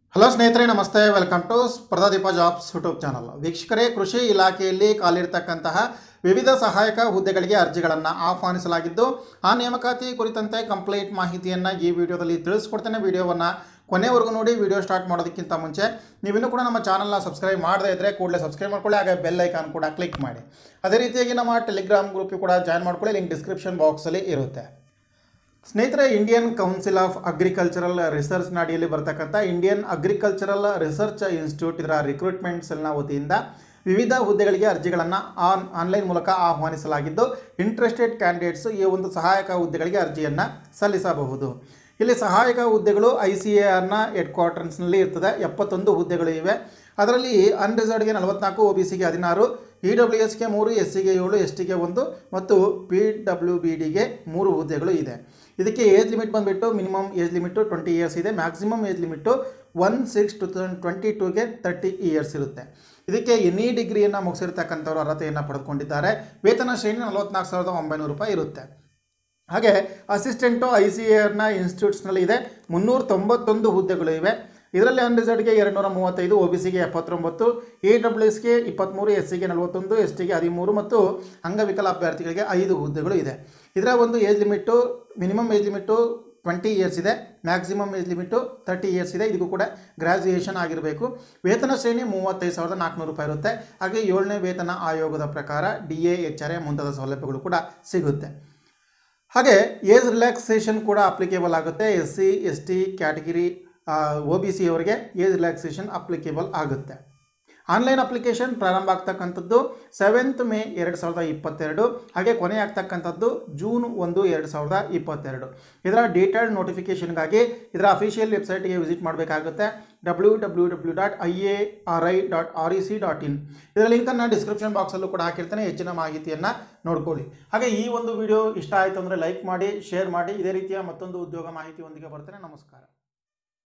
hello ಸ್ನೇಹಿತರೆ ನಮಸ್ತೆ welcome to Spardhadeepa jobs YouTube channel ವೀಕ್ಷಕರೇ ಕೃಷಿ ಇಲಾಖೆಯಲ್ಲಿ ಖಾಲಿರ್ತಕ್ಕಂತಹ ವಿವಿಧ ಸಹಾಯಕ ಹುದ್ದೆಗಳಿಗೆ ಅರ್ಜಿಗಳನ್ನು ಆಹ್ವಾನಿಸಲಾಗಿದ್ದು ಆ ನೇಮಕಾತಿ ಕುರಿತಂತೆ ಕಂಪ್ಲೀಟ್ ಮಾಹಿತಿಯನ್ನು ಈ ವಿಡಿಯೋದಲ್ಲಿ ತಿಳಿಸ್ಕೊಡ್ತೇನೆ ವಿಡಿಯೋವನ್ನು ಕೊನೆವರೆಗೂ ನೋಡಿ ವಿಡಿಯೋ ಸ್ಟಾರ್ಟ್ ಮಾಡೋದಕ್ಕಿಂತ ಮುಂಚೆ ನೀವಿನ್ನೂ ಕೂಡ ನಮ್ಮ ಚಾನಲ್ನ ಸಬ್ಸ್ಕ್ರೈಬ್ ಮಾಡದೇ ಇದ್ದರೆ ಕೂಡಲೇ ಸಬ್ಸ್ಕ್ರೈಬ್ ಮಾಡ್ಕೊಳ್ಳಿ ಹಾಗೆ ಬೆಲ್ ಐಕಾನ್ ಕೂಡ ಕ್ಲಿಕ್ ಮಾಡಿ ಅದೇ ರೀತಿಯಾಗಿ ನಮ್ಮ ಟೆಲಿಗ್ರಾಮ್ ಗ್ರೂಪಿಗೆ ಕೂಡ ಜಾಯ್ನ್ ಮಾಡ್ಕೊಳ್ಳಿ ಲಿಂಕ್ ಡಿಸ್ಕ್ರಿಪ್ಷನ್ ಬಾಕ್ಸಲ್ಲಿ ಇರುತ್ತೆ ಸ್ನೇಹಿತರೆ Indian council of agricultural research ನಾಡಿಯಲ್ಲಿ ಬರ್ತಕ್ಕಂಥ ಇಂಡಿಯನ್ ಅಗ್ರಿಕಲ್ಚರಲ್ ರಿಸರ್ಚ್ ಇನ್ಸ್ಟಿಟ್ಯೂಟ್ ಇದರ ರಿಕ್ರೂಟ್ಮೆಂಟ್ ಸೆಲ್ನ ವತಿಯಿಂದ ವಿವಿಧ ಹುದ್ದೆಗಳಿಗೆ ಅರ್ಜಿಗಳನ್ನು ಆನ್ ಆನ್ಲೈನ್ ಮೂಲಕ ಆಹ್ವಾನಿಸಲಾಗಿದ್ದು ಇಂಟ್ರೆಸ್ಟೆಡ್ ಕ್ಯಾಂಡಿಡೇಟ್ಸ್ ಈ ಒಂದು ಸಹಾಯಕ ಹುದ್ದೆಗಳಿಗೆ ಅರ್ಜಿಯನ್ನು ಸಲ್ಲಿಸಬಹುದು ಇಲ್ಲಿ ಸಹಾಯಕ ಹುದ್ದೆಗಳು ಐ ಸಿ ಎ ಆರ್ನ ಹೆಡ್ ಕ್ವಾರ್ಟರ್ಸ್ನಲ್ಲಿ ಇರ್ತದೆ ಎಪ್ಪತ್ತೊಂದು ಹುದ್ದೆಗಳು ಇವೆ ಅದರಲ್ಲಿ ಅನ್ರಿಸರ್ವ್ಡ್ಗೆ ನಲವತ್ನಾಲ್ಕು ಒ ಬಿ ಸಿಗೆ ಹದಿನಾರು ಇ ಡಬ್ಲ್ಯೂ ಎಸ್ಗೆ ಮೂರು ಎಸ್ ಸಿಗೆ ಏಳು ಎಸ್ ಟಿಗೆ ಒಂದು ಮತ್ತು ಪಿ ಡಬ್ಲ್ಯೂ ಬಿ ಡಿಗೆ ಮೂರು ಹುದ್ದೆಗಳು ಇದೆ ಇದಕ್ಕೆ ಏಜ್ ಲಿಮಿಟ್ ಬಂದುಬಿಟ್ಟು minimum age limit twenty years ಇದೆ maximum age limit one six two thousand twenty ಟೂಗೆ ತರ್ಟಿ ಇಯರ್ಸ್ ಇರುತ್ತೆ ಇದಕ್ಕೆ ಎನಿ ಡಿಗ್ರಿಯನ್ನು ಮುಗಿಸಿರ್ತಕ್ಕಂಥವ್ರು ಅರ್ಹತೆಯನ್ನು ಪಡೆದುಕೊಂಡಿದ್ದಾರೆ ವೇತನ ಶ್ರೇಣಿ ನಲವತ್ನಾಲ್ಕು ಸಾವಿರದ ಒಂಬೈನೂರು ರೂಪಾಯಿ ಇರುತ್ತೆ ಹಾಗೆ ಅಸಿಸ್ಟೆಂಟು ಐ ಸಿ ಎರ್ನ ಇನ್ಸ್ಟಿಟ್ಯೂಟ್ಸ್ನಲ್ಲಿ ಇದೆ ಮುನ್ನೂರ ತೊಂಬತ್ತೊಂದು ಹುದ್ದೆಗಳು ಇವೆ ಇದರಲ್ಲಿ ಅನ್ರಿಸರ್ಡ್ಗೆ ಎರಡುನೂರ ಮೂವತ್ತೈದು ಒ ಬಿ ಸಿಗೆ ಎಪ್ಪತ್ತೊಂಬತ್ತು ಎ ಡಬ್ಲ್ಯೂ ಎಸ್ಗೆ ಇಪ್ಪತ್ತ್ಮೂರು ಎಸ್ ಸಿಗೆ ನಲವತ್ತೊಂದು ಎಸ್ ಟಿಗೆ ಹದಿಮೂರು ಮತ್ತು ಅಂಗವಿಕಲ ಅಭ್ಯರ್ಥಿಗಳಿಗೆ ಐದು ಹುದ್ದೆಗಳು ಇದೆ ಇದರ ಒಂದು age limit minimum age limit twenty years ಇದೆ maximum age limit thirty years ಇದೆ ಇದಕ್ಕೂ ಕೂಡ ಗ್ರ್ಯಾಜುಯೇಷನ್ ಆಗಿರಬೇಕು ವೇತನ ಶ್ರೇಣಿ ಮೂವತ್ತೈದು ಸಾವಿರದ ನಾಲ್ಕುನೂರು ರೂಪಾಯಿ ಇರುತ್ತೆ ಹಾಗೆ ಏಳನೇ ವೇತನ ಆಯೋಗದ ಪ್ರಕಾರ D A H R A ಮುಂತಾದ ಸೌಲಭ್ಯಗಳು ಕೂಡ ಸಿಗುತ್ತೆ ಹಾಗೆ ಏಜ್ ರಿಲ್ಯಾಕ್ಸೇಷನ್ ಕೂಡ ಅಪ್ಲಿಕೇಬಲ್ ಆಗುತ್ತೆ S C S T category O B C ಅವರಿಗೆ ಏಜ್ ರಿಲ್ಯಾಕ್ಸೇಷನ್ ಅಪ್ಲಿಕೇಬಲ್ ಆಗುತ್ತೆ ಆನ್ಲೈನ್ ಅಪ್ಲಿಕೇಶನ್ ಪ್ರಾರಂಭ ಆಗ್ತಕ್ಕಂಥದ್ದು ಸೆವೆಂತ್ ಮೇ ಎರಡು ಸಾವಿರದ ಇಪ್ಪತ್ತೆರಡು ಹಾಗೆ ಕೊನೆ ಆಗ್ತಕ್ಕಂಥದ್ದು ಜೂನ್ ಒಂದು ಎರಡು ಸಾವಿರದ ಇಪ್ಪತ್ತೆರಡು ಇದರ ಡೀಟೇಲ್ಡ್ ನೋಟಿಫಿಕೇಷನ್ಗಾಗಿ ಇದರ ಅಫಿಷಿಯಲ್ ವೆಬ್ಸೈಟ್ಗೆ ವಿಸಿಟ್ ಮಾಡಬೇಕಾಗುತ್ತೆ W W W dot I A R I dot R E C dot in ಇದರ ಲಿಂಕನ್ನು ಡಿಸ್ಕ್ರಿಪ್ಷನ್ ಬಾಕ್ಸಲ್ಲೂ ಕೂಡ ಹಾಕಿರ್ತೇನೆ ಹೆಚ್ಚಿನ ಮಾಹಿತಿಯನ್ನು ನೋಡ್ಕೊಳ್ಳಿ ಹಾಗೆ ಈ ಒಂದು ವಿಡಿಯೋ ಇಷ್ಟ ಆಯಿತು ಅಂದರೆ ಲೈಕ್ ಮಾಡಿ ಶೇರ್ ಮಾಡಿ ಇದೇ ರೀತಿಯ ಮತ್ತೊಂದು ಉದ್ಯೋಗ ಮಾಹಿತಿಯೊಂದಿಗೆ ಬರ್ತೇನೆ ನಮಸ್ಕಾರ